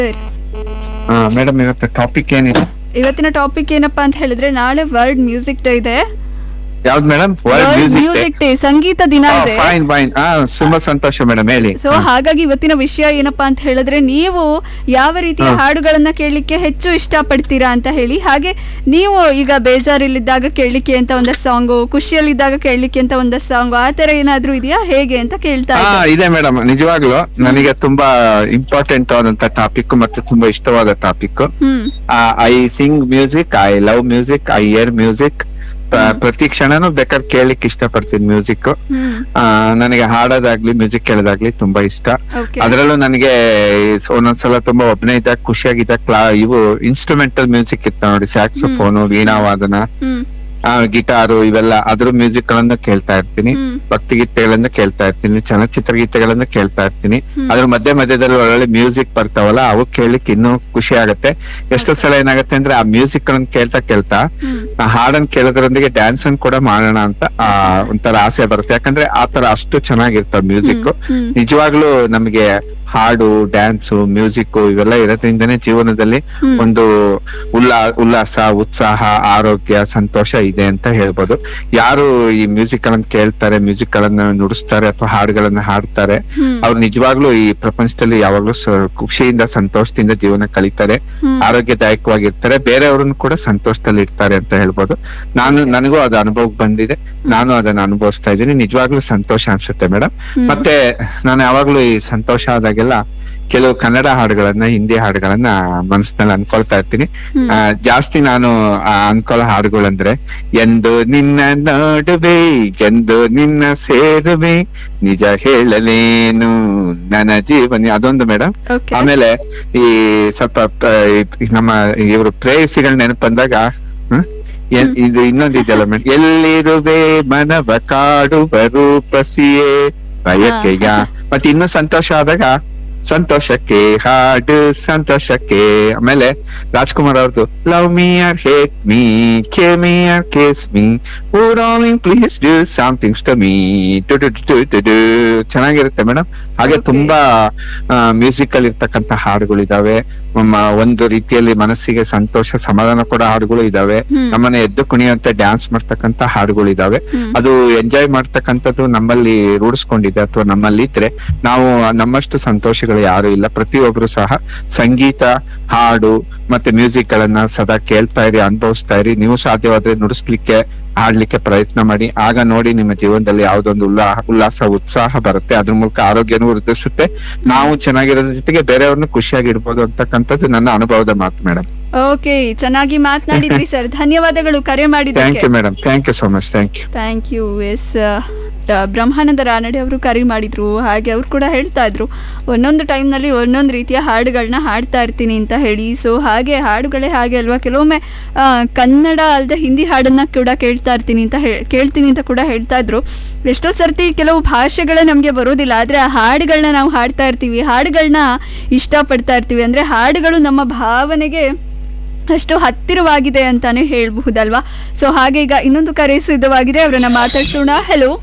Madam ಇವತ್ತು topic ಏನಿದೆ ಇವತ್ತಿನ ಟಾಪಿಕ್ ಏನಪ್ಪಾ ಅಂತ ಹೇಳಿದ್ರೆ ನಾಳೆ ವರ್ಲ್ಡ್ ಮ್ಯೂಸಿಕ್ ಡೇ ಇದೆ ಯಾವ್ದು madam world world music music day ಸಂಗೀತ ದಿನ ಇದೆ ಫೈನ್ ಫೈನ್ ಹಾ ತುಂಬಾ ಸಂತೋಷ ಮೇಡಮ್ ಹೇಳಿ ಸೊ ಹಾಗಾಗಿ ಇವತ್ತಿನ ವಿಷಯ ಏನಪ್ಪಾ ಅಂತ ಹೇಳಿದ್ರೆ ನೀವು ಯಾವ ರೀತಿಯ ಹ್ಮ್. ಹಾಡುಗಳನ್ನ ಕೇಳಲಿಕ್ಕೆ ಹೆಚ್ಚು ಇಷ್ಟಪಡ್ತೀರಾ ಅಂತ ಹೇಳಿ ಹಾಗೆ ನೀವು ಈಗ ಬೇಜಾರಿಲ್ಲಿದ್ದಾಗ ಕೇಳಲಿಕ್ಕೆ ಅಂತ ಒಂದಷ್ಟು ಸಾಂಗು ಖುಷಿಯಲ್ಲಿದ್ದಾಗ ಕೇಳಲಿಕ್ಕೆ ಅಂತ ಒಂದಷ್ಟು ಸಾಂಗು ಆ ತರ ಏನಾದ್ರೂ ಇದೆಯಾ ಹೇಗೆ ಅಂತ ಕೇಳ್ತಾ ಹಾ ಇದ್ದೆ ಇದೆ ಮೇಡಮ್ ನಿಜವಾಗ್ಲು ನನಗೆ ತುಂಬಾ ಇಂಪಾರ್ಟೆಂಟ್ ಆದಂತ ಟಾಪಿಕ್ ಮತ್ತೆ ತುಂಬಾ ಇಷ್ಟವಾದ topic hmm I sing music I love music I hear music ಪ್ರತಿ ಕ್ಷಣನೂ ಬೇಕಾದ್ರೆ ಕೇಳಲಿಕ್ಕೆ ಇಷ್ಟಪಡ್ತೀನಿ ಮ್ಯೂಸಿಕ್ ಹ್ಮ್ ನನಗೆ ಹಾಡೋದಾಗ್ಲಿ ಮ್ಯೂಸಿಕ್ ಕೇಳೋದಾಗ್ಲಿ ತುಂಬಾ ಇಷ್ಟ ಓಕೆ ಅದ್ರಲ್ಲೂ ನನಗೆ ಒಂದೊಂದ್ಸಲ ತುಂಬಾ ಒಬ್ಬನೇ ಇದ್ದಾಗ ಖುಷಿಯಾಗಿದ್ದಾಗ ಕ್ಲಾ ಇವು ಇನ್ಸ್ಟ್ರೂಮೆಂಟಲ್ ಮ್ಯೂಸಿಕ್ ಇರ್ತಾವ ನೋಡಿ ಸ್ಯಾಕ್ಸೋಫೋನು ವೀಣಾವಾದನ ಹ್ಮ್ ಗಿಟಾರು ಇವೆಲ್ಲ ಅದ್ರ ಮ್ಯೂಸಿಕ್ ಗಳನ್ನ ಕೇಳ್ತಾ ಇರ್ತೀನಿ ಹ್ಮ್ ಭಕ್ತಿ ಗೀತೆಗಳನ್ನ ಕೇಳ್ತಾ ಇರ್ತೀನಿ ಚಲನಚಿತ್ರ ಗೀತೆಗಳನ್ನ ಕೇಳ್ತಾ ಇರ್ತೀನಿ ಹ್ಮ್. ಅದ್ರ ಮಧ್ಯೆ ಮಧ್ಯದಲ್ಲಿ ಒಳ್ಳೊಳ್ಳೆ ಮ್ಯೂಸಿಕ್ ಬರ್ತಾವಲ್ಲ ಅವು ಕೇಳಲಿಕ್ಕೆ ಇನ್ನೂ ಖುಷಿ ಆಗತ್ತೆ ಎಷ್ಟೋ ಸಲ ಏನಾಗತ್ತೆ ಅಂದ್ರೆ ಆ ಮ್ಯೂಸಿಕ್ ಗಳನ್ನ ಕೇಳ್ತಾ ಕೇಳ್ತಾ ಹ್ಮ್ ಆ ಹಾಡನ್ ಕೇಳೋದ್ರೊಂದಿಗೆ ಡ್ಯಾನ್ಸ್ ಅನ್ ಕೂಡ ಮಾಡೋಣ ಅಂತ ಆ ಒಂಥರ ಆಸೆ ಬರುತ್ತೆ ಯಾಕಂದ್ರೆ ಆ ತರ ಅಷ್ಟು ಚೆನ್ನಾಗಿರ್ತಾವ ಮ್ಯೂಸಿಕ್ ಹ್ಮ್ ನಿಜವಾಗ್ಲೂ ನಮಗೆ ಹಾಡು ಡ್ಯಾನ್ಸು ಮ್ಯೂಸಿಕ್ ಇವೆಲ್ಲ ಇರೋದ್ರಿಂದನೇ ಜೀವನದಲ್ಲಿ ಹ್ಮ್. ಒಂದು ಉಲ್ಲಾ ಉಲ್ಲಾಸ ಉತ್ಸಾಹ ಆರೋಗ್ಯ ಸಂತೋಷ ಇದೆ ಅಂತ ಹೇಳ್ಬೋದು ಯಾರು ಈ ಮ್ಯೂಸಿಕ್ ಗಳನ್ನ ಕೇಳ್ತಾರೆ ಮ್ಯೂಸಿಕ್ ಗಳನ್ನ ನುಡಿಸ್ತಾರೆ ಅಥವಾ ಹಾಡುಗಳನ್ನ ಹಾಡ್ತಾರೆ ಹ್ಮ್ ಅವ್ರು ನಿಜವಾಗ್ಲೂ ಈ ಪ್ರಪಂಚದಲ್ಲಿ ಯಾವಾಗ್ಲೂ ಸ- ಖುಷಿಯಿಂದ ಸಂತೋಷದಿಂದ ಜೀವನ ಕಳೀತಾರೆ ಹ್ಮ್. ಆರೋಗ್ಯದಾಯಕವಾಗಿರ್ತಾರೆ ಬೇರೆಯವ್ರನ್ನ ಕೂಡ ಸಂತೋಷದಲ್ಲಿ ಇರ್ತಾರೆ ಅಂತ ಹೇಳ್ಬೋದು ನಾನು ನನಗೂ ಅದು ಅನುಭವಕ್ಕೆ ಬಂದಿದೆ ನಾನು ಅದನ್ನ ಅನುಭವಿಸ್ತಾ ಇದ್ದೀನಿ ನಿಜವಾಗ್ಲೂ ಸಂತೋಷ ಅನ್ಸುತ್ತೆ ಮೇಡಮ್ ಹ್ಮ್. ಮತ್ತೆ ನಾನು ಯಾವಾಗ್ಲೂ ಈ ಸಂತೋಷ ಆದಾಗೆಲ್ಲ ಕೆಲವು ಕನ್ನಡ ಹಾಡುಗಳನ್ನ ಹಿಂದಿ ಹಾಡುಗಳನ್ನ ಮನಸ್ಸಿನಲ್ಲಿ ಅನ್ಕೊಳ್ತಾ ಇರ್ತೀನಿ ಹ್ಮ್. ಆ, ಜಾಸ್ತಿ ನಾನು ಆ, ಅನ್ಕೊಳ್ಳೋ ಹಾಡುಗಳಂದ್ರೆ ಎಂದು ನಿನ್ನ ನೋಡುವೆ ಎಂದು ನಿನ್ನ ಸೇರುವೆ ನಿಜ ಹೇಳಲೇನು ನನ್ನ ಜೀವನ ಅದೊಂದು ಮೇಡಮ್ ಓಕೆ ಆಮೇಲೆ ಈ ಸ್ವಲ್ಪ ಪ- ಈ ನಮ್ಮ ಇವರು ಪ್ರೇಯಸಿಗಳ ನೆನಪು ಬಂದಾಗ ಹ್ಮ್? ಎ- ಇದು ಇನ್ನೊಂದು ಇದೆಯಲ್ಲ ಮೇಡಮ್ ಎಲ್ಲಿರುವೆ ಮನವ ಕಾಡುವ ರೂಪಸಿಯೇ ಬಯಕೆಯ ಮತ್ತೆ ಇನ್ನು ಸಂತೋಷ ಆದಾಗ ಸಂತೋಷಕ್ಕೆ ಹಾಡು ಸಂತೋಷಕ್ಕೆ ಆಮೇಲೆ ರಾಜ್ಕುಮಾರ್ ಅವ್ರದ್ದು love me or hate me kiss me or kill me oh darling please do somethings to me to to to to to ಚೆನ್ನಾಗಿರುತ್ತೆ ಮೇಡಮ್ ಹಾಗೆ Okay. ತುಂಬಾ ಮ್ಯೂಸಿಕ್ ಅಲ್ಲಿ ಇರ್ತಕ್ಕಂತ ಹಾಡುಗಳಿದಾವೆ ನಮ್ಮ ಒಂದು ರೀತಿಯಲ್ಲಿ ಮನಸ್ಸಿಗೆ ಸಂತೋಷ ಸಮಾಧಾನ ಕೊಡೋ ಹಾಡುಗಳು ಇದಾವೆ ಹ್ಮ್. ನಮ್ಮನ್ನ ಎದ್ದು ಕುಣಿಯುವಂತೆ ಡ್ಯಾನ್ಸ್ ಮಾಡ್ತಕ್ಕಂತ ಹಾಡುಗಳು ಇದಾವೆ ಹ್ಮ್. ಅದು ಎಂಜಾಯ್ ಮಾಡ್ತಕ್ಕಂಥದ್ದು ನಮ್ಮಲ್ಲಿ ರೂಢಿಸ್ಕೊಂಡಿದೆ ಅಥವಾ ನಮ್ಮಲ್ಲಿ ಇದ್ರೆ ನಾವು ನಮ್ಮಷ್ಟು ಸಂತೋಷಗಳು ಯಾರು ಇಲ್ಲ ಪ್ರತಿಯೊಬ್ರು ಸಹ ಸಂಗೀತ ಹಾಡು ಮತ್ತೆ ಮ್ಯೂಸಿಕ್ ಗಳನ್ನ ಸದಾ ಕೇಳ್ತಾ ಇರಿ ಅನುಭವಿಸ್ತಾ ಇರಿ ನೀವು ಸಾಧ್ಯವಾದ್ರೆ ನುಡಿಸ್ಲಿಕ್ಕೆ ಹಾಡ್ಲಿಕ್ಕೆ ಪ್ರಯತ್ನ ಮಾಡಿ ಆಗ ನೋಡಿ ನಿಮ್ಮ ಜೀವನದಲ್ಲಿ ಯಾವ್ದೊಂದು ಉಲ್ಲಾ ಉಲ್ಲಾಸ ಉತ್ಸಾಹ ಬರುತ್ತೆ ಅದ್ರ ಮೂಲಕ ಆರೋಗ್ಯನೂ ವೃದ್ಧಿಸುತ್ತೆ ನಾವು ಚೆನ್ನಾಗಿರೋದ್ರ ಜೊತೆಗೆ ಬೇರೆಯವ್ರನ್ನ ಖುಷಿಯಾಗಿ ಇಡ್ಬೋದು ಅಂತಕ್ಕಂಥದ್ದು ನನ್ನ ಅನುಭವದ ಮಾತು ಮೇಡಮ್ ಓಕೆ ಚೆನ್ನಾಗಿ ಮಾತನಾಡಿದ್ರಿ ಸರ್ ಧನ್ಯವಾದಗಳು ಕರೆ ಥ್ಯಾಂಕ್ ಮಾಡಿದ್ದಕ್ಕೆ you madam thank you so much thank you thank you S Brahmananda Ranade ಅವರು ಕರೆ ಮಾಡಿದ್ರು ಹಾಗೆ ಅವ್ರು ಕೂಡ ಹೇಳ್ತಾ ಇದ್ರು ಒಂದೊಂದು ಟೈಮ್ನಲ್ಲಿ ಒಂದೊಂದು ರೀತಿಯ ಹಾಡುಗಳನ್ನ ಹಾಡ್ತಾ ಇರ್ತೀನಿ ಅಂತ ಹೇಳಿ ಸೊ ಹಾಗೆ ಹಾಡುಗಳೇ ಹಾಗೆ ಅಲ್ವಾ ಕೆಲವೊಮ್ಮೆ ಆ, ಕನ್ನಡ ಅಲ್ಲದೆ ಹಿಂದಿ ಹಾಡನ್ನ ಕೂಡ ಕೇಳ್ತಾ ಇರ್ತೀನಿ ಅಂತ ಹೇ ಕೇಳ್ತೀನಿ ಅಂತ ಕೂಡ ಹೇಳ್ತಾ ಇದ್ರು ಎಷ್ಟೋ ಸರ್ತಿ ಕೆಲವು ಭಾಷೆಗಳೇ ನಮಗೆ ಬರೋದಿಲ್ಲ ಆದರೆ ಆ ಹಾಡುಗಳನ್ನ ನಾವು ಹಾಡ್ತಾ ಇರ್ತೀವಿ ಹಾಡುಗಳನ್ನ ಇಷ್ಟಪಡ್ತಾ ಇರ್ತೀವಿ ಅಂದರೆ ಹಾಡುಗಳು ನಮ್ಮ ಭಾವನೆಗೆ ಅಷ್ಟು ಹತ್ತಿರವಾಗಿದೆ ಅಂತಾನೆ ಹೇಳ್ಬಹುದಲ್ವಾ ಸೊ ಹಾಗೆ ಈಗ ಇನ್ನೊಂದು ಕರೆ ಸಿದ್ಧವಾಗಿದೆ ಅವರನ್ನ ಮಾತಾಡ್ಸೋಣ ಹಲೋ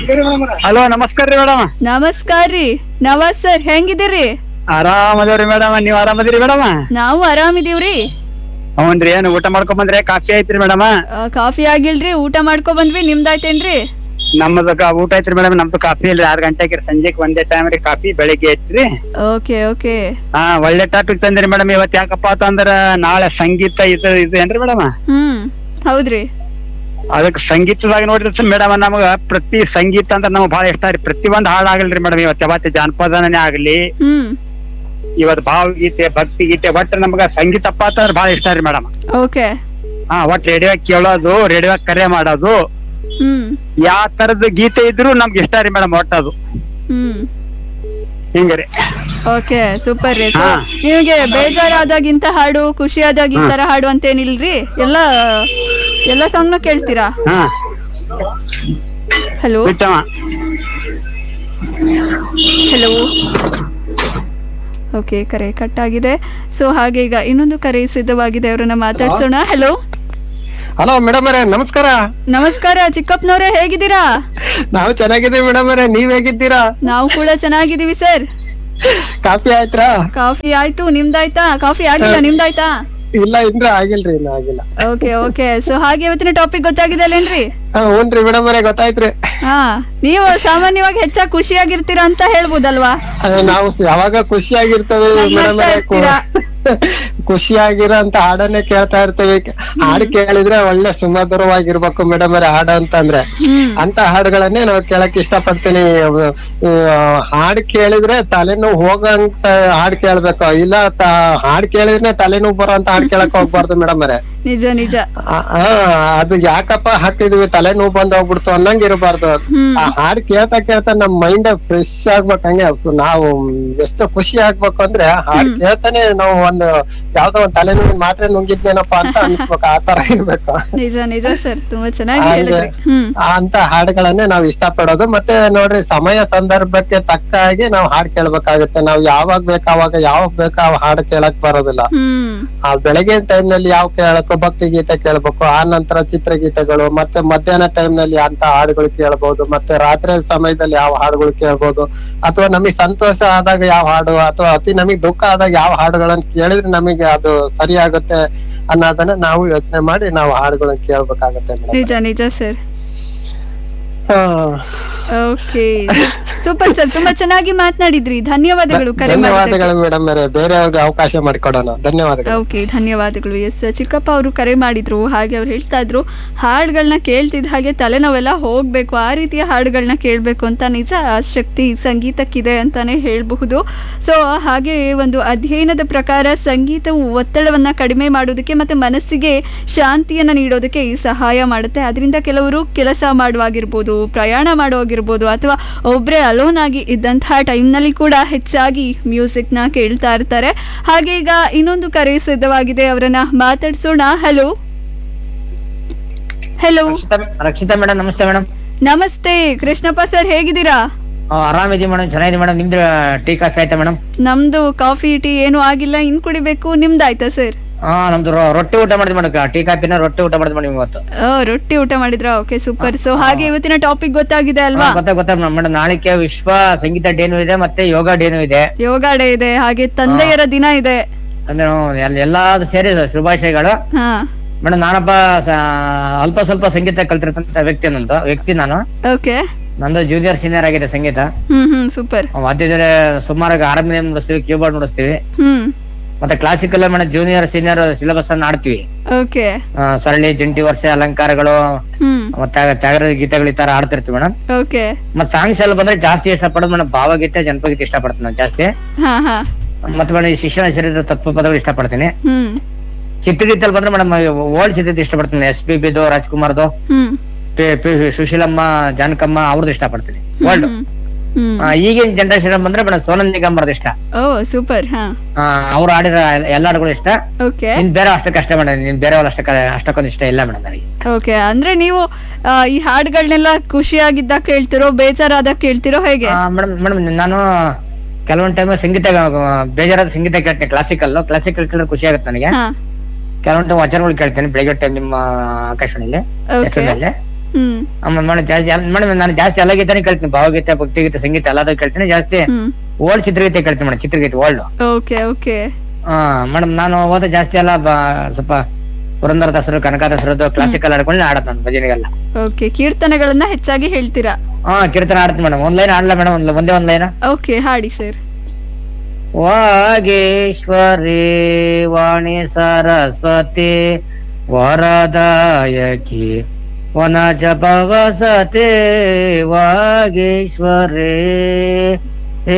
ಹಲೋ ನಮಸ್ಕಾರ ರೀ ಮೇಡಮ್ ನಮಸ್ಕಾರ ರೀ ನವಾಜ್ ಸರ್ ಹೆಂಗಿದ್ದೀರಿ ಆರಾಮದೇವ್ರಿ ಮೇಡಮ್ ನೀವ್ ಆರಾಮದಿರಿ ಮೇಡಮ್ ನಾವು ಆರಾಮಿದೀವ್ರಿ ಹ್ಞೂನ್ರಿ ಏನ್ ಊಟ ಮಾಡ್ಕೊಂಡ್ ಬಂದ್ರಿ ಕಾಫಿ ಐತ್ರಿ ಮೇಡಮ್ ಆ, ಕಾಫಿ ಆಗಿಲ್ರಿ ಊಟ ಮಾಡ್ಕೊ ಬಂದ್ವಿ ನಿಮ್ದಾಯ್ತೇನ್ರಿ ನಮ್ಮದ ಕಾ- ಊಟ ಐತ್ರಿ ಮೇಡಮ್ ನಮ್ದು ಕಾಫಿ ಇಲ್ರಿ ಆರ್ ಗಂಟೆಗೆ ಸಂಜೆಗ್ ಒಂದೇ ಟೈಮ್ ರೀ ಕಾಫಿ ಬೆಳಿಗ್ಗೆ ಐತ್ರಿ ಓಕೆ ಓಕೆ ಹಾ ಒಳ್ಳೆ ಟಾಪಿಕ್ ತಂದ್ರಿ ಮೇಡಮ್ ಇವತ್ ಯಾಕಪ್ಪ ಅಂತಂದ್ರ ನಾಳೆ ಸಂಗೀತ ಇದು ಇದು ಏನ್ರಿ ಮೇಡಮ್ ಹ್ಮ್ ಹೌದ್ರಿ ಅದಕ್ಕೆ ಸಂಗೀತದಾಗ ನೋಡ್ರಿ ಮೇಡಮ್ ನಮಗ ಪ್ರತಿ ಸಂಗೀತ ಅಂದ್ರೆ ನಮಗ್ ಬಹಳ ಇಷ್ಟ ರೀ ಪ್ರತಿ ಒಂದ್ ಹಾಡ್ ಆಗಲ್ರಿ ಮೇಡಮ್ ಇವತ್ ಯಾವತ್ತೆ ಜಾನಪದನೇ ಆಗ್ಲಿ ಹ್ಮ್ ಇವತ್ ಭಾವಗೀತೆ ಭಕ್ತಿ ಗೀತೆ ಒಟ್ಟ ನಮಗ ಸಂಗೀತಪ್ಪ ಅಂತಂದ್ರ ಬಹಳ ಇಷ್ಟ ರೀ ಮೇಡಮ್ ಓಕೆ ಹಾ ಒಟ್ ರೇಡಿಯೋ ಕೇಳೋದು ರೇಡಿಯೋ ಕರೆ ಮಾಡೋದು ಹ್ಮ್ ಯಾವ ತರದ ಗೀತೆ ಇದ್ರು ನಮ್ಗೆ ಇಷ್ಟ ರೀ ಮೇಡಮ್ ಒಟ್ಟ ಅದು ಹ್ಮ್ ಹಿಂಗ್ರಿ ಓಕೆ ಸೂಪರ್ ರೀ ಸೊ ಹಾ. ನಿಮಗೆ ಬೇಜಾರಾದಾಗಿಂತ ಹಾಡು ಖುಷಿಯಾದಾಗ ಈ ತರ ಹಾಡು ಅಂತ ಏನಿಲ್ರಿ ಎಲ್ಲ ಎಲ್ಲ ಸಾಂಗ್ನ ಕೇಳ್ತೀರಾ ಹಾ ಹಲೋ ಬಿಟ್ಟವ ಹಲೋ ಓಕೆ ಕರೆ ಕಟ್ ಆಗಿದೆ ಸೊ ಹಾಗೆ ಈಗ ಇನ್ನೊಂದು ಕರೆ ಸಿದ್ಧವಾಗಿದೆ ಅವರನ್ನ ಮಾತಾಡ್ಸೋಣ ಹಲೋ ಹಲೋ ಮೇಡಮ್ ಅವರೇ ನಮಸ್ಕಾರ ನಮಸ್ಕಾರ ಚಿಕ್ಕಪ್ಪನವ್ರೆ ಹೇಗಿದ್ದೀರಾ ನಾವು ಚೆನ್ನಾಗಿದ್ದೀವಿ ಮೇಡಮ್ ಅವರೇ ನೀವ್ ಹೇಗಿದ್ದೀರಾ ನಾವು ಕೂಡ ಚೆನ್ನಾಗಿದ್ದೀವಿ ಸರ್ ಕಾಫಿ ಆಯ್ತ್ರಾ ಕಾಫಿ ಆಯ್ತು ನಿಮ್ದಾಯ್ತಾ ಕಾಫಿ ಆಗಿಲ್ಲ ನಿಮ್ದಾಯ್ತಾ ಇಲ್ಲ ಇನ್ರಿ ಆಗಿಲ್ರಿ ಇನ್ನ ಆಗಿಲ್ಲ ಓಕೆ ಓಕೆ ಸೊ ಹಾಗೆ ಇವತ್ತಿನ ಟಾಪಿಕ್ ಗೊತ್ತಾಗಿದೆ ಅಲ್ಲೇನ್ರಿ ಹಾ ಹ್ಞೂನ್ರಿ ಮೇಡಮ್ ಅವರೇ ಗೊತ್ತಾಯ್ತ್ರಿ ಹಾ ನೀವು ಸಾಮಾನ್ಯವಾಗಿ ಹೆಚ್ಚಾಗಿ ಖುಷಿಯಾಗಿರ್ತೀರಾ ಅಂತ ಹೇಳ್ಬೋದಲ್ವಾ ಆ, ನಾವು ಸ- ಯಾವಾಗ ಖುಷಿಯಾಗಿರ್ತೇವೆ ಮೇಡಮ್ ನಗ್ನಗ್ತಾ ಇರ್ತೀರಾ. ಖುಷಿಯಾಗಿರೋ ಅಂತ ಹಾಡನ್ನೇ ಕೇಳ್ತಾ ಇರ್ತೇವೆ ಹಾಡು ಕೇಳಿದ್ರೆ ಒಳ್ಳೆ ಸುಮಧುರವಾಗಿರ್ಬೇಕು ಮೇಡಮ್ ಅವರೇ ಹಾಡು ಅಂತಂದ್ರೆ ಹ್ಮ್ ಅಂತ ಹಾಡುಗಳನ್ನೇ ನಾವು ಕೇಳಕ್ ಇಷ್ಟಪಡ್ತೀನಿ ಆ, ಹಾಡ್ ಕೇಳಿದ್ರೆ ತಲೆನೋವು ಹೋಗಂತ ಹಾಡ್ ಕೇಳ್ಬೇಕು ಇಲ್ಲ ತ- ಹಾಡ್ ಕೇಳಿದ್ರೆ ತಲೆನೋವು ಬರೋಂತ ಹಾಡ್ ಕೇಳಕ್ ಹೋಗ್ಬಾರ್ದು ಮೇಡಮ್ ಅವರೇ ನಿಜ ನಿಜ ಆ, ಆ, ಅದು ಯಾಕಪ್ಪ ಹಾಕಿದ್ವಿ ತಲೆನೋವು ಬಂದ್ ಹೋಗ್ಬಿಡ್ತು ಅನ್ನಂಗ್ ಇರಬಾರ್ದು ಹ್ಮ್ ಆ ಹಾಡ್ ಕೇಳ್ತಾ ಕೇಳ್ತಾ ನಮ್ ಮೈಂಡ್ ಫ್ರೆಶ್ ಆಗ್ಬೇಕು ಹಂಗೆ ನಾವು ಎಷ್ಟು ಖುಷಿ ಆಗ್ಬೇಕು ಅಂದ್ರೆ ಹಾಡ್ ಕೇಳ್ತಾನೆ ನಾವು ಒಂದು ಯಾವ್ದೋ ಒಂದ್ ತಲೆನೋವಿನ ಮಾತ್ರೆ ನುಂಗಿದ್ನೇನಪ್ಪ ಅಂತ ಅನ್ಸ್ಬೇಕು ಆ ತರ ಇರ್ಬೇಕು ನಿಜ ನಿಜ ಸರ್ ತುಂಬಾ ಚೆನ್ನಾಗಿ ಹಾಗೆ. ಹೇಳಿದ್ರಿ ಹ್ಮ್ ಆ ಅಂತ ಹಾಡುಗಳನ್ನೇ ನಾವು ಇಷ್ಟಪಡೋದು ಮತ್ತೆ ನೋಡ್ರಿ ಸಮಯ ಸಂದರ್ಭಕ್ಕೆ ತಕ್ಕ ಹಾಗೆ ನಾವು ಹಾಡ್ ಕೇಳ್ಬೇಕಾಗುತ್ತೆ ನಾವು ಯಾವಾಗ ಬೇಕು ಅವಾಗ ಯಾವಾಗ ಬೇಕು ಆ ಹಾಡು ಕೇಳಕ್ ಬರೋದಿಲ್ಲ ಹ್ಮ್ ಆ ಬೆಳಗ್ಗೆ ಟೈಮ್ ನಲ್ಲಿ ಯಾವ ಕೇಳಬೇಕು ಭಕ್ತಿ ಗೀತೆ ಕೇಳ್ಬೇಕು ಆ ನಂತರ ಚಿತ್ರಗೀತೆಗಳು ಮತ್ತೆ ಮಧ್ಯಾಹ್ನ ಟೈಮ್ ನಲ್ಲಿ ಅಂತ ಹಾಡುಗಳು ಕೇಳ್ಬಹುದು ಮತ್ತೆ ರಾತ್ರಿ ಸಮಯದಲ್ಲಿ ಯಾವ ಹಾಡುಗಳು ಕೇಳ್ಬಹುದು ಅಥವಾ ನಮಗೆ ಸಂತೋಷ ಆದಾಗ ಯಾವ ಹಾಡು ಅಥವಾ ಅತಿ ನಮಗೆ ದುಃಖ ಆದಾಗ ಯಾವ ಹಾಡುಗಳನ್ನ ಕೇಳಿದ್ರೆ ನಮಗೆ ಅದು ಸರಿ ಆಗುತ್ತೆ ಅನ್ನೋದನ್ನ ನಾವು ಯೋಚನೆ ಮಾಡಿ ನಾವು ಹಾಡುಗಳನ್ನ ಕೇಳ್ಬೇಕಾಗತ್ತೆ ಮೇಡಮ್ ನಿಜ ನಿಜ ಸರ್ ಹಾ. ಓಕೆ ಸೂಪರ್ ಸರ್ ತುಂಬಾ ಚೆನ್ನಾಗಿ ಮಾತನಾಡಿದ್ರಿ ಧನ್ಯವಾದಗಳು ಕರೆ ಮಾಡಿದ್ದಕ್ಕೆ ಧನ್ಯವಾದಗಳು ಮೇಡಮ್ ಬೇರೆಯವ್ರಿಗೆ ಅವಕಾಶ ಮಾಡಿಕೊಡೋಣ ಧನ್ಯವಾದಗಳು ಓಕೆ ಧನ್ಯವಾದಗಳು ಎಸ್ ಚಿಕ್ಕಪ್ಪ ಅವರು ಕರೆ ಮಾಡಿದ್ರು ಹಾಗೆ ಅವ್ರು ಹೇಳ್ತಾ ಇದ್ರು ಹಾಡುಗಳನ್ನ ಕೇಳ್ತಿದ್ದ ಹಾಗೆ ತಲೆನೋವೆಲ್ಲ ಹೋಗ್ಬೇಕು ಆ ರೀತಿಯ ಹಾಡುಗಳನ್ನ ಕೇಳಬೇಕು ಅಂತ ನಿಜ ಆ ಶಕ್ತಿ ಸಂಗೀತಕ್ಕಿದೆ ಅಂತಾನೆ ಹೇಳಬಹುದು ಸೊ ಹಾಗೆ ಒಂದು ಅಧ್ಯಯನದ ಪ್ರಕಾರ ಸಂಗೀತವು ಒತ್ತಡವನ್ನ ಕಡಿಮೆ ಮಾಡೋದಕ್ಕೆ ಮತ್ತೆ ಮನಸ್ಸಿಗೆ ಶಾಂತಿಯನ್ನ ನೀಡೋದಕ್ಕೆ ಈ ಸಹಾಯ ಮಾಡುತ್ತೆ ಅದರಿಂದ ಕೆಲವರು ಕೆಲಸ ಮಾಡುವಾಗಿರ್ಬೋದು ಪ್ರಯಾಣ ಮಾಡುವಾಗಿರ್ಬೋದು ಅಥವಾ ಒಬ್ಬರೇ ಅಲೋನ್ ಆಗಿ ಇದ್ದಂತಹ ಟೈಮ್ನಲ್ಲಿ ಕೂಡ ಹೆಚ್ಚಾಗಿ ಮ್ಯೂಸಿಕ್ನ ಕೇಳ್ತಾ ಇರ್ತಾರೆ ಹಾಗೆ ಈಗ ಇನ್ನೊಂದು ಕರೆ ಸಿದ್ಧವಾಗಿದೆ ಅವರನ್ನ ಮಾತಾಡ್ಸೋಣ ಹಲೋ ಹಲೋ ರಕ್ಷಿತಾ ಮೇಡಮ್ ನಮಸ್ತೆ ಮೇಡಮ್ ನಮಸ್ತೆ ಕೃಷ್ಣಪ್ಪ ಸರ್ ಹೇಗಿದ್ದೀರಾ ಆರಾಮಿದೀವಿ ಮೇಡಮ್ ಚೆನ್ನಾಗಿದೆ ಮೇಡಮ್ ನಿಮ್ದು ಟೀ ಕಾಫಿ ಆಯ್ತಾ ಮೇಡಮ್ ನಮ್ದು ಕಾಫಿ ಟೀ ಏನು ಆಗಿಲ್ಲ ಇನ್ ಕುಡಿಬೇಕು ನಿಮ್ದಾಯ್ತಾ ಸರ್ ಹಾ ನಮ್ದು ರೊ- ರೊಟ್ಟಿ ಊಟ ಮಾಡಿದ್ವಿ ಮೇಡಮ್ ಟೀ ಕಾಫಿನ ರೊಟ್ಟಿ ಊಟ ಮಾಡಿದ್ವಿ ಮೇಡಮ್ ಇವತ್ತು ರೊಟ್ಟಿ ಊಟ ಮಾಡಿದ್ರ ಓಕೆ ಸೂಪರ್ ಸೊ ಹಾಗೆ ಇವತ್ತಿನ ಟಾಪಿಕ್ ಗೊತ್ತಾಗಿದೆ ಅಲ್ವಾ ಹಾ, ಗೊತ್ತಾ ಗೊತ್ತಾ ಮೇಡಮ್ ನಾಳೆಗೆ ವಿಶ್ವ ಸಂಗೀತ ಡೇನು ಇದೆ ಮತ್ತೆ ಯೋಗ ಡೇನು ಇದೆ ಯೋಗ ಡೇ ಇದೆ ಹಾಗೆ ತಂದೆಯರ ದಿನ ಇದೆ ಅಂದ್ರೆ ಎಲ್- ಎಲ್ಲಾದು ಸೇರಿ ಶುಭಾಶಯಗಳು ಹಾ ಮೇಡಮ್ ನಾನೊಬ್ಬ ಸ- ಅಲ್ಪ ಸ್ವಲ್ಪ ಸಂಗೀತ ಕಲ್ತಿರ್ತಂತ ವ್ಯಕ್ತಿ ನಂದು ವ್ಯಕ್ತಿ ನಾನು ಓಕೆ ನಂದು ಜೂನಿಯರ್ ಸೀನಿಯರ್ ಆಗಿದೆ ಸಂಗೀತ ಹ್ಮ್ ಹ್ಮ್ ಸೂಪರ್ ವಾದ್ಯದಲ್ಲಿ ಸುಮಾರು ಹಾರ್ಮೋನಿಯಂ ನುಡಿಸ್ತೀವಿ ಕೀಬೋರ್ಡ್ ನುಡಿಸ್ತೀವಿ ಹ್ಮ್ ಮತ್ತೆ classical madam junior senior syllabus ಅನ್ನ ಆಡ್ತೀವಿ ಓಕೆ ಆ, ಸರಳಿ ಜಂಟಿ ವರ್ಷ ಅಲಂಕಾರಗಳು ಹ್ಮ್ ಮತ್ತೆ ತ್ಯಾಗರ ಗೀತೆಗಳು ಈ ತರ ಆಡ್ತಿರ್ತೀವಿ ಮೇಡಮ್ ಓಕೆ ಮತ್ತೆ ಸಾಂಗ್ಸ್ ಎಲ್ಲ ಬಂದ್ರೆ ಜಾಸ್ತಿ ಇಷ್ಟಪಡೋದು ಮೇಡಮ್ ಭಾವಗೀತೆ ಜನಪದಗೀತೆ ಇಷ್ಟಪಡ್ತೀನಿ ನಾನು ಜಾಸ್ತಿ ಹಾ ಹಾ ಮತ್ತೆ ಮೇಡಮ್ ಈ ಶಿಕ್ಷಣ ಶರೀರದ ತತ್ವ ಪದಗಳು ಇಷ್ಟಪಡ್ತೀನಿ ಹ್ಮ್ ಚಿತ್ರಗೀತೆಯಲ್ಲಿ ಬಂದ್ರೆ ಮೇಡಮ್ ಓಲ್ಡ್ ಚಿತ್ರಗೀತೆ ಇಷ್ಟಪಡ್ತೀನಿ ಎಸ್ ಪಿ ಬಿದು ರಾಜ್ಕುಮಾರ್ದು ಹ್ಮ್ ಪಿ ಪಿ ಸುಶೀಲಮ್ಮ ಜಾನಕಮ್ಮ ಅವ್ರದ್ದು ಇಷ್ಟಪಡ್ತೀನಿ ಓಲ್ಡ್ ಹ್ಮ್ ಹ್ಮ್ ಈಗಿನ ಜನರೇಷನ್ ಬಂದ್ರೆ ಮೇಡಮ್ ಸೋನಲ್ ನಿಗಮ್ ಅವ್ರದ್ದು ಇಷ್ಟ ಓ ಸೂಪರ್ ಹಾ ಅವ್ರು ಆಡಿರೋ ಎಲ್ಲ ಹಾಡುಗಳು ಇಷ್ಟ ಓಕೆ ಇನ್ ಬೇರೆ ಅಷ್ಟಕ್ಕೆ ಅಷ್ಟೇ ಮೇಡಮ್ ನಿನ್ ಬೇರೆ ಅಷ್ಟಕ್ಕೆ ಅಷ್ಟಕ್ಕೊಂದು ಇಷ್ಟ ಇಲ್ಲ ಮೇಡಮ್ ನನಗೆ ಓಕೆ ಅಂದ್ರೆ ನೀವು ಆ, ಈ ಹಾಡುಗಳನ್ನೆಲ್ಲ ಖುಷಿಯಾಗಿದ್ದಾಗ ಕೇಳ್ತಿರೋ ಬೇಜಾರಾದಾಗ ಕೇಳ್ತಿರೋ ಹೇಗೆ ಮೇಡಮ್ ಮೇಡಮ್ ನಾನು ಕೆಲವೊಂದ್ ಟೈಮ್ ಸಂಗೀತ ಆ, ಬೇಜಾರಾದ ಸಂಗೀತ ಕೇಳ್ತೀನಿ ಕ್ಲಾಸಿಕಲ್ ಕ್ಲಾಸಿಕಲ್ ಕೇಳಿದ್ರೆ ಖುಷಿ ಆಗುತ್ತೆ ನನಗೆ ಹಾ ಕೆಲವೊಂದ್ ಟೈಮ್ ವಚನಗಳು ಕೇಳ್ತೀನಿ ಬೆಳಿಗ್ಗೆ ಟೈಮ್ ನಿಮ್ಮ ಆಕಾಶವಾಣಿಯಲ್ಲಿ ಓಕೆ FM ಅಲ್ಲಿ ಹ್ಮ್ ಆಮೇಲೆ ಮೇಡಮ್ ಜಾಸ್ತಿ ಮೇಡಮ್ ನಾನು ಜಾಸ್ತಿ ಎಲ್ಲ ಗೀತೆನೇ ಕೇಳ್ತೀನಿ ಭಾವಗೀತೆ ಭಕ್ತಿಗೀತೆ ಸಂಗೀತ ಎಲ್ಲದೂ ಕೇಳ್ತೀನಿ ಜಾಸ್ತಿ ಹ್ಮ್ ಓಲ್ಡ್ ಚಿತ್ರಗೀತೆ ಕೇಳ್ತೀನಿ ಮೇಡಮ್ ಚಿತ್ರಗೀತೆ ಓಲ್ಡ್ ಓಕೆ ಓಕೆ ಹಾ ಮೇಡಮ್ ನಾನು ಓದ ಜಾಸ್ತಿ ಎಲ್ಲ ಬ- ಸ್ವಲ್ಪ ಪುರಂದರದಾಸರು ಕನಕದಾಸರದ್ದು ಕ್ಲಾಸಿಕಲ್ ಹಾಡ್ಕೊಂಡು ಆಡತ್ ನಾನು ಭಜನೆಗೆಲ್ಲ ಓಕೆ ಕೀರ್ತನೆಗಳನ್ನ ಹೆಚ್ಚಾಗಿ ಹೇಳ್ತೀರಾ ಹಾ ಕೀರ್ತನ ಆಡ್ತೀನಿ ಮೇಡಮ್ ಒಂದ್ ಲೈನ್ ಆಡ್ಲಾ ಮೇಡಮ್ ಒಂದೇ ಒಂದ್ ಲೈನ್ ಓಕೆ ಹಾಡಿ ಸರ್ ವಾಗೇಶ್ವರಿ ವಾಣಿ ಸರಸ್ವತಿ ವರದಾಯಕಿ ವನಜ ಭವಸತೆ ವಾಗೇಶ್ವರಿ ಹೇ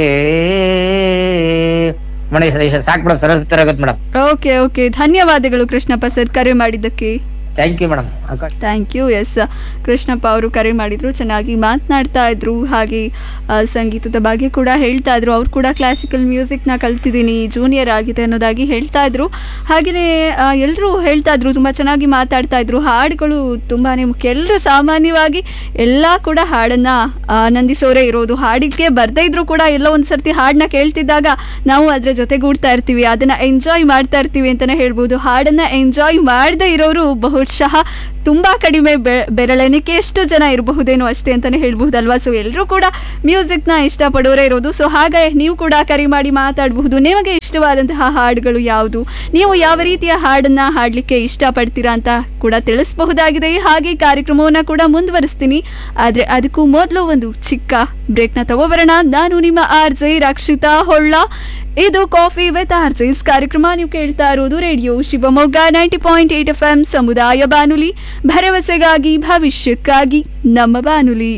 ಮೇಡಮ್ ಸಾಕ್ ಮೇಡಮ್ ಸರಸ್ವತಿ ಆಗುತ್ತೆ ಮೇಡಮ್ ಓಕೆ ಓಕೆ ಧನ್ಯವಾದಗಳು ಕೃಷ್ಣಪ್ಪ ಸರ್ ಕರೆ ಮಾಡಿದ್ದಕ್ಕೆ thank you madam thank you S Krishnappa ಅವರು ಕರೆ ಮಾಡಿದ್ರು ಚೆನ್ನಾಗಿ ಮಾತನಾಡ್ತಾ ಇದ್ರು ಹಾಗೆ ಆ, ಸಂಗೀತದ ಬಗ್ಗೆ ಕೂಡ ಹೇಳ್ತಾ ಇದ್ರು ಅವ್ರು ಕೂಡ ಕ್ಲಾಸಿಕಲ್ ಮ್ಯೂಸಿಕ್ನ ಕಲ್ತಿದ್ದೀನಿ ಜೂನಿಯರ್ ಆಗಿದೆ ಅನ್ನೋದಾಗಿ ಹೇಳ್ತಾ ಇದ್ರು ಹಾಗೆಯೇ ಎಲ್ಲರೂ ಹೇಳ್ತಾ ಇದ್ರು ತುಂಬ ಚೆನ್ನಾಗಿ ಮಾತಾಡ್ತಾ ಇದ್ರು ಹಾಡುಗಳು ತುಂಬಾ ಮುಖ್ಯ ಎಲ್ಲರೂ ಸಾಮಾನ್ಯವಾಗಿ ಎಲ್ಲ ಕೂಡ ಹಾಡನ್ನು ಆನಂದಿಸೋರೇ ಇರೋದು ಹಾಡಿಗೆ ಬರ್ದೇ ಇದ್ರು ಕೂಡ ಎಲ್ಲೋ ಒಂದು ಸರ್ತಿ ಹಾಡನ್ನ ಕೇಳ್ತಿದ್ದಾಗ ನಾವು ಅದರ ಜೊತೆಗೂಡ್ತಾ ಇರ್ತೀವಿ ಅದನ್ನು ಎಂಜಾಯ್ ಮಾಡ್ತಾ ಇರ್ತೀವಿ ಅಂತಲೇ ಹೇಳ್ಬೋದು ಹಾಡನ್ನು ಎಂಜಾಯ್ ಮಾಡದೇ ಇರೋರು ಬಹುಶಃ ತುಂಬಾ ಕಡಿಮೆ ಬೆ- ಬೆರಳೆಣಿಕೆ ಎಷ್ಟು ಜನ ಇರಬಹುದೇನೋ ಅಷ್ಟೇ ಅಂತಾನೆ ಹೇಳ್ಬಹುದಲ್ವಾ ಸೊ ಎಲ್ಲರೂ ಕೂಡ ಮ್ಯೂಸಿಕ್ನ ಇಷ್ಟಪಡೋರೇ ಇರೋದು ಸೊ ಹಾಗೆ ನೀವು ಕೂಡ ಕರೆ ಮಾಡಿ ಮಾತಾಡಬಹುದು ನಿಮಗೆ ಇಷ್ಟವಾದಂತಹ ಹಾಡುಗಳು ಯಾವುದು ನೀವು ಯಾವ ರೀತಿಯ ಹಾಡನ್ನ ಹಾಡಲಿಕ್ಕೆ ಇಷ್ಟಪಡ್ತೀರಾ ಅಂತ ಕೂಡ ತಿಳಿಸಬಹುದಾಗಿದೆ ಹಾಗೆ ಕಾರ್ಯಕ್ರಮವನ್ನು ಕೂಡ ಮುಂದುವರಿಸ್ತೀನಿ ಆದರೆ ಅದಕ್ಕೂ ಮೊದಲು ಒಂದು ಚಿಕ್ಕ ಬ್ರೇಕ್ನ ತಗೋಬರೋಣ ನಾನು ನಿಮ್ಮ ಆರ್ ಜೆ ರಕ್ಷಿತಾ ಹೊಳ್ಳ ಇದು ಕಾಫಿ ವಿತ್ ಆರ್ಜಿಸ್ ಕಾರ್ಯಕ್ರಮ ನೀವು ಕೇಳ್ತಾ ಇರೋದು radio Shivamogga ninety point eight F M ಸಮುದಾಯ ಬಾನುಲಿ ಭರವಸೆಗಾಗಿ ಭವಿಷ್ಯಕ್ಕಾಗಿ ನಮ್ಮ ಬಾನುಲಿ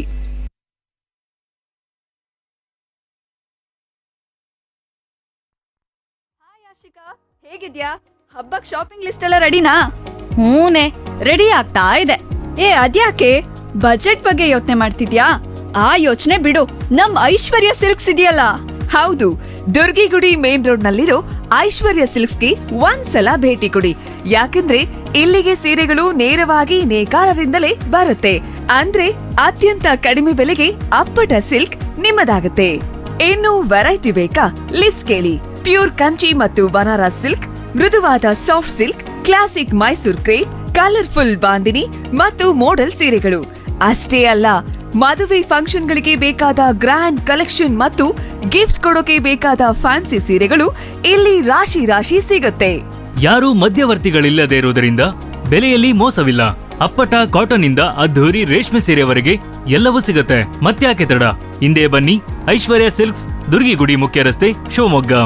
ಹಾಯ್ ಆಶಿಕಾ ಹೇಗಿದ್ಯಾ ಹಬ್ಬಕ್ ಶಾಪಿಂಗ್ ಲಿಸ್ಟ್ ಎಲ್ಲ ರೆಡಿನಾ ಹೂನೆ ರೆಡಿ ಆಗ್ತಾ ಇದೆ ಏ ಅದ್ಯಾಕೆ ಬಜೆಟ್ ಬಗ್ಗೆ ಯೋಚನೆ ಮಾಡ್ತಿದ್ಯಾ ಆ ಯೋಚನೆ ಬಿಡು ನಮ್ ಐಶ್ವರ್ಯ ಸಿಲ್ಕ್ಸ್ ಇದೆಯಲ್ಲ ಹೌದು ದುರ್ಗಿಗುಡಿ ಮೇನ್ ರೋಡ್ ನಲ್ಲಿರೋ ಐಶ್ವರ್ಯ ಸಿಲ್ಕ್ಸ್ಗೆ ಒಂದ್ಸಲ ಭೇಟಿ ಕೊಡಿ ಯಾಕಂದ್ರೆ ಇಲ್ಲಿಗೆ ಸೀರೆಗಳು ನೇರವಾಗಿ ನೇಕಾರರಿಂದಲೇ ಬರುತ್ತೆ ಅಂದ್ರೆ ಅತ್ಯಂತ ಕಡಿಮೆ ಬೆಲೆಗೆ ಅಪ್ಪಟ ಸಿಲ್ಕ್ ನಿಮ್ಮದಾಗುತ್ತೆ ಇನ್ನು ವೆರೈಟಿ ಬೇಕಾ ಲಿಸ್ಟ್ ಕೇಳಿ ಪ್ಯೂರ್ ಕಂಚಿ ಮತ್ತು ಬನಾರಸ್ ಸಿಲ್ಕ್ ಮೃದುವಾದ soft silk classic Mysore crepe colourful bandhani ಮತ್ತು ಮೋಡಲ್ ಸೀರೆಗಳು ಅಷ್ಟೇ ಅಲ್ಲ ಮದುವೆ ಫಂಕ್ಷನ್ಗಳಿಗೆ ಬೇಕಾದ ಗ್ರ್ಯಾಂಡ್ ಕಲೆಕ್ಷನ್ ಮತ್ತು ಗಿಫ್ಟ್ ಕೊಡೋಕೆ ಬೇಕಾದ ಫ್ಯಾನ್ಸಿ ಸೀರೆಗಳು ಇಲ್ಲಿ ರಾಶಿ ರಾಶಿ ಸಿಗುತ್ತೆ ಯಾರೂ ಮಧ್ಯವರ್ತಿಗಳಿಲ್ಲದೆ ಇರುವುದರಿಂದ ಬೆಲೆಯಲ್ಲಿ ಮೋಸವಿಲ್ಲ ಅಪ್ಪಟ ಕಾಟನ್ ಇಂದ ಅದ್ಧೂರಿ ರೇಷ್ಮೆ ಸೀರೆವರೆಗೆ ಎಲ್ಲವೂ ಸಿಗುತ್ತೆ ಮತ್ತ್ಯಾಕೆ ತಡ ಹಿಂದೆ ಬನ್ನಿ ಐಶ್ವರ್ಯ ಸಿಲ್ಕ್ಸ್ ದುರ್ಗಿಗುಡಿ ಮುಖ್ಯ ರಸ್ತೆ ಶಿವಮೊಗ್ಗ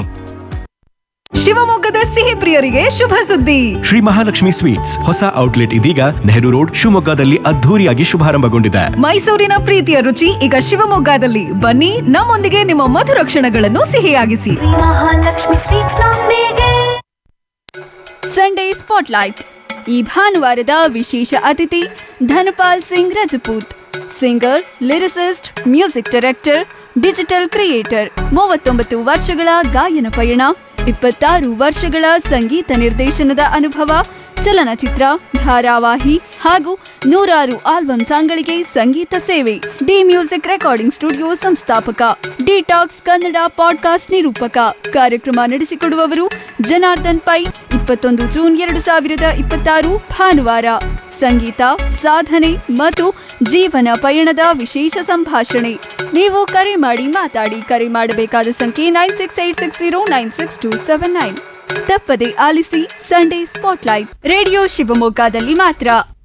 ಶಿವಮೊಗ್ಗದ ಸಿಹಿ ಪ್ರಿಯರಿಗೆ ಶುಭ ಸುದ್ದಿ ಶ್ರೀ ಮಹಾಲಕ್ಷ್ಮಿ ಸ್ವೀಟ್ಸ್ ಹೊಸ ಔಟ್ಲೆಟ್ ಇದೀಗ ನೆಹರು ರೋಡ್ ಶಿವಮೊಗ್ಗದಲ್ಲಿ ಅದ್ಧೂರಿಯಾಗಿ ಶುಭಾರಂಭಗೊಂಡಿದೆ ಮೈಸೂರಿನ ಪ್ರೀತಿಯ ರುಚಿ ಈಗ ಶಿವಮೊಗ್ಗದಲ್ಲಿ ಬನ್ನಿ ನಮ್ಮೊಂದಿಗೆ ನಿಮ್ಮ ಮಧುರ ಕ್ಷಣಗಳನ್ನು ಸಿಹಿಯಾಗಿಸಿ ಮಹಾಲಕ್ಷ್ಮಿ ಸ್ವೀಟ್ಸ್ ನೊಂದಿಗೆ ಸಂಡೇ ಸ್ಪಾಟ್ಲೈಟ್ ಈ ಭಾನುವಾರದ ವಿಶೇಷ ಅತಿಥಿ Dhanpal Singh Rajput singer lyricist music director digital creator ಮೂವತ್ತೊಂಬತ್ತು ವರ್ಷಗಳ ಗಾಯನ ಪಯಣ ಇಪ್ಪತ್ತಾರು ವರ್ಷಗಳ ಸಂಗೀತ ನಿರ್ದೇಶನದ ಅನುಭವ ಚಲನಚಿತ್ರ ಧಾರಾವಾಹಿ ಹಾಗೂ ನೂರಾರು ಆಲ್ಬಮ್ ಸಾಂಗ್ಗಳಿಗೆ ಸಂಗೀತ ಸೇವೆ ಡಿ ಮ್ಯೂಸಿಕ್ ರೆಕಾರ್ಡಿಂಗ್ ಸ್ಟುಡಿಯೋ ಸಂಸ್ಥಾಪಕ ಡಿಟಾಕ್ಸ್ ಕನ್ನಡ ಪಾಡ್ಕಾಸ್ಟ್ ನಿರೂಪಕ ಕಾರ್ಯಕ್ರಮ ನಡೆಸಿಕೊಡುವವರು ಜನಾರ್ದನ್ ಪೈ ಇಪ್ಪತ್ತೊಂದು ಜೂನ್ ಎರಡು ಸಾವಿರದ ಇಪ್ಪತ್ತಾರು ಭಾನುವಾರ ಸಂಗೀತ ಸಾಧನೆ ಮತ್ತು ಜೀವನ ಪಯಣದ ವಿಶೇಷ ಸಂಭಾಷಣೆ ನೀವು ಕರೆ ಮಾಡಿ ಮಾತಾಡಿ ಕರೆ ಮಾಡಬೇಕಾದ ಸಂಖ್ಯೆ nine six eight six zero nine six two seven nine ತಪ್ಪದೆ ಆಲಿಸಿ ಸಂಡೇ ಸ್ಪಾಟ್ಲೈಟ್ ರೇಡಿಯೋ ಶಿವಮೊಗ್ಗದಲ್ಲಿ ಮಾತ್ರ